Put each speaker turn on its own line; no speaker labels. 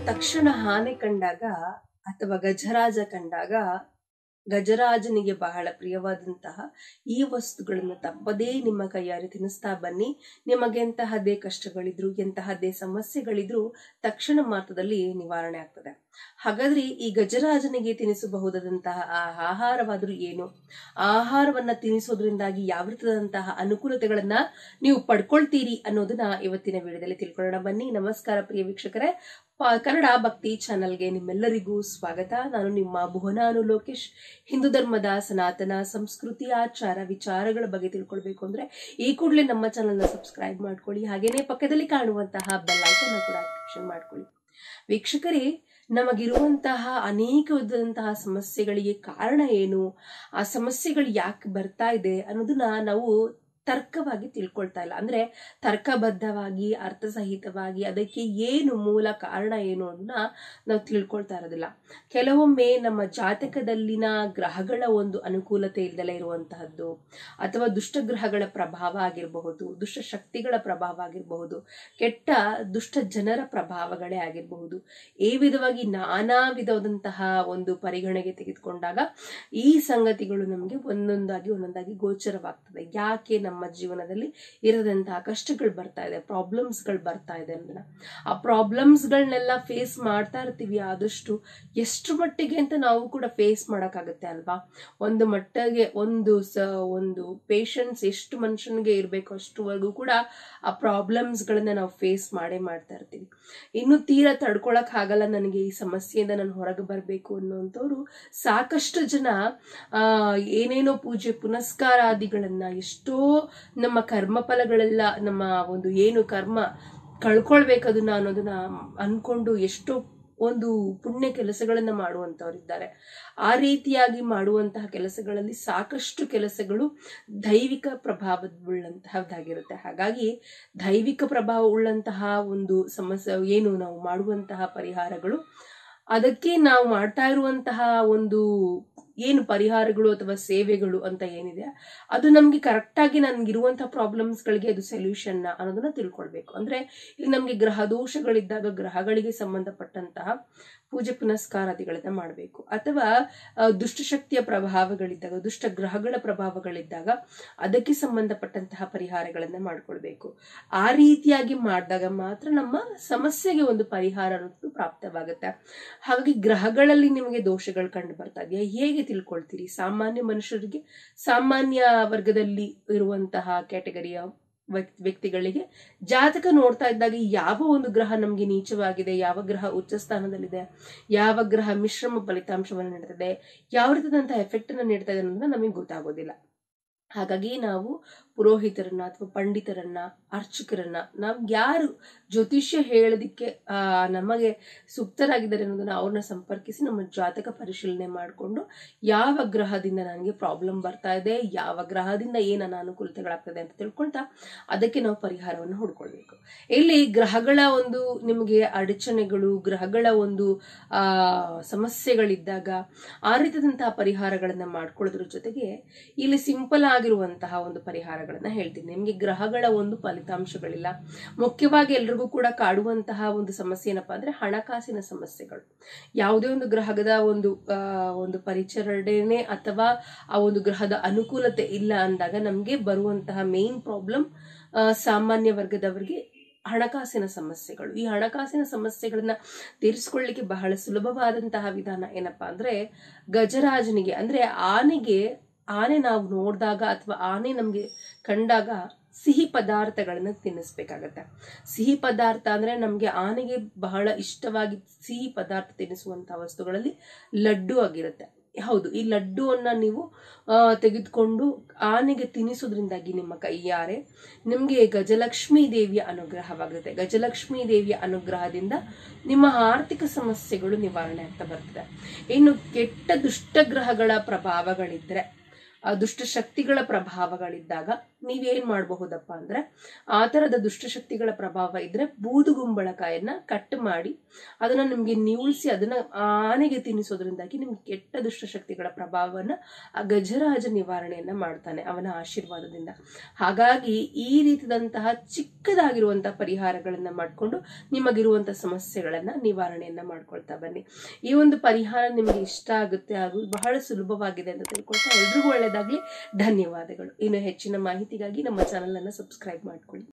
ತಕ್ಷಣ ಆನೆ ಕಂಡಾಗ ಅಥವಾ ಗಜರಾಜ ಕಂಡಾಗ ಗಜರಾಜನಿಗೆ ಬಹಳ ಪ್ರಿಯವಾದಂತಹ ಈ ವಸ್ತುಗಳನ್ನು ತಪ್ಪದೇ ನಿಮ್ಮ ಕೈಯಾರೆ ತಿನ್ನಿಸ್ತಾ ಬನ್ನಿ ನಿಮಗೆ ಎಂತಹದ್ದೇ ಕಷ್ಟಗಳಿದ್ರು ಎಂತಹದ್ದೇ ಸಮಸ್ಯೆಗಳಿದ್ರು ತಕ್ಷಣ ಮಾತ್ರದಲ್ಲಿ ನಿವಾರಣೆ ಆಗ್ತದೆ ಹಾಗಾದ್ರೆ ಈ ಗಜರಾಜನಿಗೆ ತಿನ್ನಿಸಬಹುದಾದಂತಹ ಆ ಆಹಾರವಾದ್ರೂ ಏನು ಆ ಆಹಾರವನ್ನ ತಿನ್ನಿಸೋದ್ರಿಂದಾಗಿ ಯಾವ ರೀತಿಯಾದಂತಹ ಅನುಕೂಲತೆಗಳನ್ನ ನೀವು ಪಡ್ಕೊಳ್ತೀರಿ ಅನ್ನೋದನ್ನ ಇವತ್ತಿನ ವಿಡಿಯೋದಲ್ಲಿ ತಿಳ್ಕೊಳ್ಳೋಣ ಬನ್ನಿ ನಮಸ್ಕಾರ ಪ್ರಿಯ ವೀಕ್ಷಕರೇ ಪ- ಕನ್ನಡ ಭಕ್ತಿ ಚಾನಲ್ಗೆ ನಿಮ್ಮೆಲ್ಲರಿಗೂ ಸ್ವಾಗತ ನಾನು ನಿಮ್ಮ ಭುವನಾನು ಲೋಕೇಶ್ ಹಿಂದೂ ಧರ್ಮದ ಸನಾತನ ಸಂಸ್ಕೃತಿ ಆಚಾರ ವಿಚಾರಗಳ ಬಗ್ಗೆ ತಿಳ್ಕೊಳ್ಬೇಕು ಅಂದ್ರೆ ಈ ಕೂಡಲೇ ನಮ್ಮ ಚಾನಲ್ನ ಸಬ್ಸ್ಕ್ರೈಬ್ ಮಾಡ್ಕೊಳ್ಳಿ ಹಾಗೇನೆ ಪಕ್ಕದಲ್ಲಿ ಕಾಣುವಂತಹ ಬೆಲ್ ಐಕನ್ ಕೂಡ ಆಕ್ಟಿವೇಶನ್ ಮಾಡ್ಕೊಳ್ಳಿ ವೀಕ್ಷಕರೇ ನಮಗಿರುವಂತಹ ಅನೇಕ ವಿಧದಂತಹ ಸಮಸ್ಯೆಗಳಿಗೆ ಕಾರಣ ಏನು ಆ ಸಮಸ್ಯೆಗಳು ಯಾಕೆ ಬರ್ತಾ ಇದೆ ಅನ್ನೋದನ್ನ ನಾವು ತರ್ಕವಾಗಿ ತಿಳ್ಕೊಳ್ತಾ ಇಲ್ಲ ಅಂದ್ರೆ ತರ್ಕಬದ್ಧವಾಗಿ ಅರ್ಥಸಹಿತವಾಗಿ ಅದಕ್ಕೆ ಏನು ಮೂಲ ಕಾರಣ ಏನು ಅನ್ನೋದನ್ನ ನಾವು ತಿಳ್ಕೊಳ್ತಾ ಇರೋದಿಲ್ಲ ಕೆಲವೊಮ್ಮೆ ನಮ್ಮ ಜಾತಕದಲ್ಲಿನ ಗ್ರಹಗಳ ಒಂದು ಅನುಕೂಲತೆ ಇಲ್ದಲೇ ಇರುವಂತಹದ್ದು ಅಥವಾ ದುಷ್ಟಗ್ರಹಗಳ ಪ್ರಭಾವ ಆಗಿರಬಹುದು ದುಷ್ಟ ಶಕ್ತಿಗಳ ಪ್ರಭಾವ ಆಗಿರಬಹುದು ಕೆಟ್ಟ ದುಷ್ಟ ಜನರ ಪ್ರಭಾವಗಳೇ ಆಗಿರಬಹುದು ಈ ವಿಧವಾಗಿ ನಾನಾ ವಿಧವಾದಂತಹ ಒಂದು ಪರಿಗಣನೆಗೆ ತೆಗೆದುಕೊಂಡಾಗ ಈ ಸಂಗತಿಗಳು ನಮಗೆ ಒಂದೊಂದಾಗಿ ಒಂದೊಂದಾಗಿ ಗೋಚರವಾಗ್ತದೆ ಯಾಕೆ ನಮ್ಮ ಜೀವನದಲ್ಲಿ ಇರದಂತಹ ಕಷ್ಟಗಳು ಬರ್ತಾ ಇದೆ ಪ್ರಾಬ್ಲಮ್ಸ್ಗಳು ಬರ್ತಾ ಇದೆ ಅನ್ನೋದನ್ನ ಆ ಪ್ರಾಬ್ಲಮ್ಸ್ಗಳನ್ನೆಲ್ಲ ಫೇಸ್ ಮಾಡ್ತಾ ಇರ್ತೀವಿ ಆದಷ್ಟು ಎಷ್ಟು ಮಟ್ಟಿಗೆ ಅಂತ ನಾವು ಕೂಡ ಫೇಸ್ ಮಾಡೋಕ್ಕಾಗತ್ತೆ ಅಲ್ವಾ ಒಂದು ಮಟ್ಟಿಗೆ ಒಂದು ಸ ಒಂದು ಪೇಷನ್ಸ್ ಎಷ್ಟು ಮನುಷ್ಯನಿಗೆ ಇರಬೇಕು ಅಷ್ಟುವರೆಗೂ ಕೂಡ ಆ ಪ್ರಾಬ್ಲಮ್ಸ್ಗಳನ್ನ ನಾವು ಫೇಸ್ ಮಾಡೇ ಮಾಡ್ತಾ ಇರ್ತೀವಿ ಇನ್ನು ತೀರಾ ತಡ್ಕೊಳಕ್ ಆಗಲ್ಲ ನನಗೆ ಈ ಸಮಸ್ಯೆಯಿಂದ ನಾನು ಹೊರಗೆ ಬರಬೇಕು ಅನ್ನುವಂಥವ್ರು ಸಾಕಷ್ಟು ಜನ ಆ ಏನೇನೋ ಪೂಜೆ ಪುನಸ್ಕಾರಾದಿಗಳನ್ನ ಎಷ್ಟೋ ನಮ್ಮ ಕರ್ಮ ಫಲಗಳೆಲ್ಲ ನಮ್ಮ ಒಂದು ಏನು ಕರ್ಮ ಕಳ್ಕೊಳ್ಬೇಕದನ್ನ ಅನ್ನೋದನ್ನ ಅನ್ಕೊಂಡು ಎಷ್ಟೋ ಒಂದು ಪುಣ್ಯ ಕೆಲಸಗಳನ್ನ ಮಾಡುವಂತವರಿದ್ದಾರೆ ಆ ರೀತಿಯಾಗಿ ಮಾಡುವಂತಹ ಕೆಲಸಗಳಲ್ಲಿ ಸಾಕಷ್ಟು ಕೆಲಸಗಳು ದೈವಿಕ ಪ್ರಭಾವವುಳ್ಳಂತಹದ್ದಾಗಿರುತ್ತೆ ಹಾಗಾಗಿ ದೈವಿಕ ಪ್ರಭಾವ ಉಳ್ಳಂತಹ ಒಂದು ಸಮಸ್ಯೆ ಏನು ನಾವು ಮಾಡುವಂತಹ ಪರಿಹಾರಗಳು ಅದಕ್ಕೆ ನಾವು ಮಾಡ್ತಾ ಇರುವಂತಹ ಒಂದು ಏನು ಪರಿಹಾರಗಳು ಅಥವಾ ಸೇವೆಗಳು ಅಂತ ಏನಿದೆ ಅದು ನಮ್ಗೆ ಕರೆಕ್ಟ್ ಆಗಿ ನನ್ಗಿರುವಂತಹ ಪ್ರಾಬ್ಲಮ್ಸ್ಗಳಿಗೆ ಅದು ಸೊಲ್ಯೂಷನ್ ಅನ್ನೋದನ್ನ ತಿಳ್ಕೊಳ್ಬೇಕು ಅಂದ್ರೆ ಇಲ್ಲಿ ನಮ್ಗೆ ಗ್ರಹ ದೋಷಗಳಿದ್ದಾಗ ಗ್ರಹಗಳಿಗೆ ಸಂಬಂಧಪಟ್ಟಂತಹ ಪೂಜೆ ಪುನಸ್ಕಾರಾದಿಗಳನ್ನ ಮಾಡಬೇಕು ಅಥವಾ ಆ, ದುಷ್ಟಶಕ್ತಿಯ ಪ್ರಭಾವಗಳಿದ್ದಾಗ ದುಷ್ಟ ಗ್ರಹಗಳ ಪ್ರಭಾವಗಳಿದ್ದಾಗ ಅದಕ್ಕೆ ಸಂಬಂಧಪಟ್ಟಂತಹ ಪರಿಹಾರಗಳನ್ನ ಮಾಡ್ಕೊಳ್ಬೇಕು ಆ ರೀತಿಯಾಗಿ ಮಾಡಿದಾಗ ಮಾತ್ರ ನಮ್ಮ ಸಮಸ್ಯೆಗೆ ಒಂದು ಪರಿಹಾರ ಅನ್ನೋದು ಪ್ರಾಪ್ತವಾಗುತ್ತೆ ಹಾಗಾಗಿ ಗ್ರಹಗಳಲ್ಲಿ ನಿಮಗೆ ದೋಷಗಳು ಕಂಡು ಬರ್ತಾ ಇದೆಯಾ ಹೇಗೆ ತಿಳ್ಕೊಳ್ತೀರಿ ಸಾಮಾನ್ಯ ಮನುಷ್ಯರಿಗೆ ಸಾಮಾನ್ಯ ವರ್ಗದಲ್ಲಿ ಇರುವಂತಹ ಕ್ಯಾಟಗರಿಯ ವ್ಯಕ್ತಿ- ವ್ಯಕ್ತಿಗಳಿಗೆ ಜಾತಕ ನೋಡ್ತಾ ಇದ್ದಾಗ ಯಾವ ಒಂದು ಗ್ರಹ ನಮಗೆ ನೀಚವಾಗಿದೆ ಯಾವ ಗ್ರಹ ಉಚ್ಚ ಸ್ಥಾನದಲ್ಲಿದೆ ಯಾವ ಗ್ರಹ ಮಿಶ್ರಮ ಫಲಿತಾಂಶವನ್ನು ನೀಡ್ತದೆ ಯಾವ ರೀತಿಯಾದಂತಹ ಎಫೆಕ್ಟ್ ಅನ್ನು ನೀಡ್ತಾ ಇದೆ ಅನ್ನೋದನ್ನ ನಮಗೆ ಗೊತ್ತಾಗೋದಿಲ್ಲ ಹಾಗಾಗಿ ನಾವು ಪುರೋಹಿತರನ್ನ ಅಥವಾ ಪಂಡಿತರನ್ನ ಅರ್ಚಕರನ್ನ ನಾವು ಯಾರು ಜ್ಯೋತಿಷ್ಯ ಹೇಳೋದಿಕ್ಕೆ ಆ ನಮಗೆ ಸೂಕ್ತರಾಗಿದ್ದಾರೆ ಅನ್ನೋದನ್ನ ಅವ್ರನ್ನ ಸಂಪರ್ಕಿಸಿ ನಮ್ಮ ಜಾತಕ ಪರಿಶೀಲನೆ ಮಾಡಿಕೊಂಡು ಯಾವ ಗ್ರಹದಿಂದ ನನಗೆ ಪ್ರಾಬ್ಲಮ್ ಬರ್ತಾ ಇದೆ ಯಾವ ಗ್ರಹದಿಂದ ಏನು ಅನಾನುಕೂಲತೆಗಳಾಗ್ತದೆ ಅಂತ ತಿಳ್ಕೊಳ್ತಾ ಅದಕ್ಕೆ ನಾವು ಪರಿಹಾರವನ್ನು ಹುಡ್ಕೊಳ್ಬೇಕು ಇಲ್ಲಿ ಗ್ರಹಗಳ ಒಂದು ನಿಮಗೆ ಅಡಚಣೆಗಳು ಗ್ರಹಗಳ ಒಂದು ಆ ಸಮಸ್ಯೆಗಳಿದ್ದಾಗ ಆ ರೀತಿಯಾದಂತಹ ಪರಿಹಾರಗಳನ್ನ ಮಾಡ್ಕೊಳ್ಳೋದ್ರ ಜೊತೆಗೆ ಇಲ್ಲಿ ಸಿಂಪಲ್ ಆಗಿರುವಂತಹ ಒಂದು ಪರಿಹಾರಗಳನ್ನ ಹೇಳ್ತೀನಿ ನಿಮಗೆ ಗ್ರಹಗಳ ಒಂದು ಫಲಿತಾಂಶಗಳಿಲ್ಲ ಮುಖ್ಯವಾಗಿ ಎಲ್ರಿಗೂ ಕೂಡ ಕಾಡುವಂತಹ ಒಂದು ಸಮಸ್ಯೆ ಏನಪ್ಪಾ ಅಂದ್ರೆ ಹಣಕಾಸಿನ ಸಮಸ್ಯೆಗಳು ಯಾವುದೇ ಒಂದು ಗ್ರಹದ ಒಂದು ಆ, ಒಂದು ಪರಿಚರಣೆ ಅಥವಾ ಆ ಒಂದು ಗ್ರಹದ ಅನುಕೂಲತೆ ಇಲ್ಲ ಅಂದಾಗ ನಮಗೆ ಬರುವಂತಹ ಮೇನ್ ಪ್ರಾಬ್ಲಮ್ ಸಾಮಾನ್ಯ ವರ್ಗದವರಿಗೆ ಹಣಕಾಸಿನ ಸಮಸ್ಯೆಗಳು ಈ ಹಣಕಾಸಿನ ಸಮಸ್ಯೆಗಳನ್ನ ತೀರಿಸ್ಕೊಳ್ಳಿಕ್ಕೆ ಬಹಳ ಸುಲಭವಾದಂತಹ ವಿಧಾನ ಏನಪ್ಪಾ ಅಂದ್ರೆ ಗಜರಾಜನಿಗೆ ಅಂದ್ರೆ ಆನೆಗೆ ಆನೆ ನಾವು ನೋಡಿದಾಗ ಅಥವಾ ಆನೆ ನಮ್ಗೆ ಕಂಡಾಗ ಸಿಹಿ ಪದಾರ್ಥಗಳನ್ನ ತಿನ್ನಿಸ್ಬೇಕಾಗತ್ತೆ ಸಿಹಿ ಪದಾರ್ಥ ಅಂದ್ರೆ ನಮ್ಗೆ ಆನೆಗೆ ಬಹಳ ಇಷ್ಟವಾಗಿ ಸಿಹಿ ಪದಾರ್ಥ ತಿನ್ನಿಸುವಂತಹ ವಸ್ತುಗಳಲ್ಲಿ ಲಡ್ಡು ಆಗಿರುತ್ತೆ ಹೌದು ಈ ಲಡ್ಡುವನ್ನ ನೀವು ಆ, ತೆಗೆದುಕೊಂಡು ಆನೆಗೆ ತಿನ್ನಿಸೋದ್ರಿಂದಾಗಿ ನಿಮ್ಮ ಕೈಯಾರೆ ನಿಮ್ಗೆ ಗಜಲಕ್ಷ್ಮೀ ದೇವಿಯ ಅನುಗ್ರಹವಾಗುತ್ತೆ ಗಜಲಕ್ಷ್ಮೀ ದೇವಿಯ ಅನುಗ್ರಹದಿಂದ ನಿಮ್ಮ ಆರ್ಥಿಕ ಸಮಸ್ಯೆಗಳು ನಿವಾರಣೆ ಆಗ್ತಾ ಬರ್ತದೆ ಇನ್ನು ಕೆಟ್ಟ ದುಷ್ಟಗ್ರಹಗಳ ಪ್ರಭಾವಗಳಿದ್ರೆ ಆ ದುಷ್ಟ ಶಕ್ತಿಗಳ ಪ್ರಭಾವಗಳಿದ್ದಾಗ ನೀವೇನ್ ಮಾಡಬಹುದಪ್ಪ ಅಂದ್ರೆ ಆ ತರದ ದುಷ್ಟಶಕ್ತಿಗಳ ಪ್ರಭಾವ ಇದ್ರೆ ಬೂದುಗುಂಬಳಕಾಯನ್ನ ಕಟ್ ಮಾಡಿ ಅದನ್ನ ನಿಮ್ಗೆ ನಿವುಳಿಸಿ ಅದನ್ನ ಆನೆಗೆ ತಿನ್ನಿಸೋದ್ರಿಂದಾಗಿ ನಿಮ್ಗೆ ಕೆಟ್ಟ ದುಷ್ಟಶಕ್ತಿಗಳ ಪ್ರಭಾವವನ್ನ ಆ ಗಜರಾಜ ನಿವಾರಣೆಯನ್ನ ಮಾಡ್ತಾನೆ ಅವನ ಆಶೀರ್ವಾದದಿಂದ ಹಾಗಾಗಿ ಈ ರೀತಿದಂತಹ ಚಿಕ್ಕದಾಗಿರುವಂತಹ ಪರಿಹಾರಗಳನ್ನ ಮಾಡ್ಕೊಂಡು ನಿಮಗಿರುವಂತಹ ಸಮಸ್ಯೆಗಳನ್ನ ನಿವಾರಣೆಯನ್ನ ಮಾಡ್ಕೊಳ್ತಾ ಬನ್ನಿ ಈ ಒಂದು ಪರಿಹಾರ ನಿಮ್ಗೆ ಇಷ್ಟ ಆಗುತ್ತೆ ಹಾಗೂ ಬಹಳ ಸುಲಭವಾಗಿದೆ ಅಂತ ತಿಳ್ಕೊಳ್ತಾ ಎಲ್ರಿಗೂ ಒಳ್ಳೇದಾಗ್ಲಿ ಧನ್ಯವಾದಗಳು ಇನ್ನು ಹೆಚ್ಚಿನ ಮಾಹಿತಿಗಾಗಿ ನಮ್ಮ ಚಾನಲ್ ಅನ್ನ ಸಬ್ಸ್ಕ್ರೈಬ್ ಮಾಡ್ಕೊಳ್ಳಿ